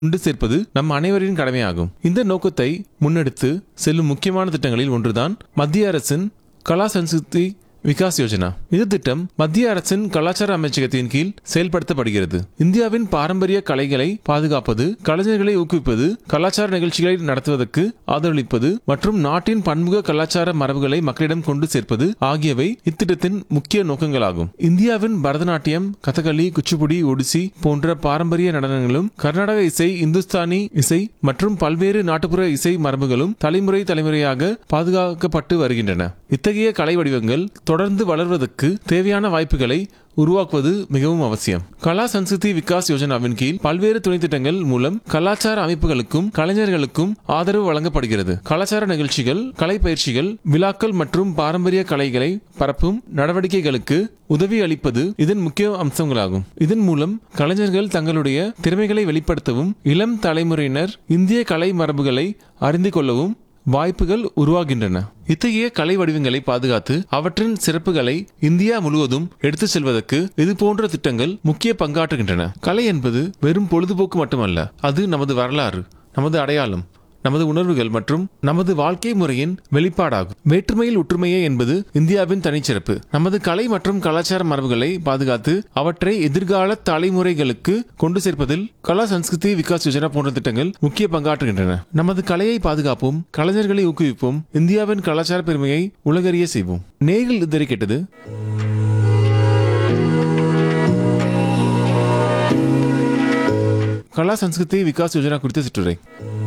கொண்டு சேர்ப்பது நம் அனைவரின் கடமையாகும் இந்த நோக்கத்தை முன்னெடுத்து செல்லும் முக்கியமான திட்டங்களில் ஒன்றுதான் மத்திய அரசின் கலா சன்ஸ்கிருதி விகாஸ் யோஜனா இந்த திட்டம் மத்திய அரசின் கலாச்சார அமைச்சகத்தின் கீழ் செயல்படுத்தப்படுகிறது இந்தியாவின் பாரம்பரிய கலைகளை பாதுகாப்பது கலைஞர்களை ஊக்குவிப்பது கலாச்சார நிகழ்ச்சிகளை நடத்துவதற்கு ஆதரவளிப்பது மற்றும் நாட்டின் பன்முக கலாச்சார மரபுகளை மக்களிடம் கொண்டு சேர்ப்பது ஆகியவை இத்திட்டத்தின் முக்கிய நோக்கங்களாகும் இந்தியாவின் பரதநாட்டியம் கதகளி குச்சிப்புடி ஒடிசி போன்ற பாரம்பரிய நடனங்களும் கர்நாடக இசை இந்துஸ்தானி இசை மற்றும் பல்வேறு நாட்டுப்புற இசை மரபுகளும் தலைமுறை தலைமுறையாக பாதுகாக்கப்பட்டு வருகின்றன இத்தகைய கலை வடிவங்கள் தொடர்ந்து வளர்வதற்கு தேவையான வாய்ப்புகளை உருவாக்குவது மிகவும் அவசியம் கலா சன்ஸ்கிருதி விகாஸ் யோஜனாவின் கீழ் பல்வேறு துணை திட்டங்கள் மூலம் கலாச்சார அமைப்புகளுக்கும் கலைஞர்களுக்கும் ஆதரவு வழங்கப்படுகிறது கலாச்சார நிகழ்ச்சிகள் கலை பயிற்சிகள் விழாக்கள் மற்றும் பாரம்பரிய கலைகளை பரப்பும் நடவடிக்கைகளுக்கு உதவி அளிப்பது இதன் முக்கிய அம்சங்களாகும் இதன் மூலம் கலைஞர்கள் தங்களுடைய திறமைகளை வெளிப்படுத்தவும் இளம் தலைமுறையினர் இந்திய கலை மரபுகளை அறிந்து கொள்ளவும் வாய்ப்புகள் உருவாகின்றன இத்தகைய கலை வடிவங்களை பாதுகாத்து அவற்றின் சிறப்புகளை இந்தியா முழுவதும் எடுத்துச் செல்வதற்கு இது போன்ற திட்டங்கள் முக்கிய பங்காற்றுகின்றன கலை என்பது வெறும் பொழுதுபோக்கு மட்டுமல்ல அது நமது வரலாறு நமது அடையாளம் நமது உணர்வுகள் மற்றும் நமது வாழ்க்கை முறையின் வெளிப்பாடாகும் வேற்றுமையில் ஒற்றுமையே என்பது இந்தியாவின் தனிச்சிறப்பு நமது கலை மற்றும் கலாச்சார மரபுகளை பாதுகாத்து அவற்றை எதிர்கால தலைமுறைகளுக்கு கொண்டு சேர்ப்பதில் கலா சன்ஸ்கிருதி விகாஸ் யோஜனா போன்ற திட்டங்கள் முக்கிய பங்காற்றுகின்றன நமது கலையை பாதுகாப்போம் கலைஞர்களை ஊக்குவிப்போம் இந்தியாவின் கலாச்சார பெருமையை உலகறிய செய்வோம் நேரில் இதுவரை கேட்டது கலா சன்ஸ்கிருதி விகாஸ் யோஜனா குறித்த சிற்றுரை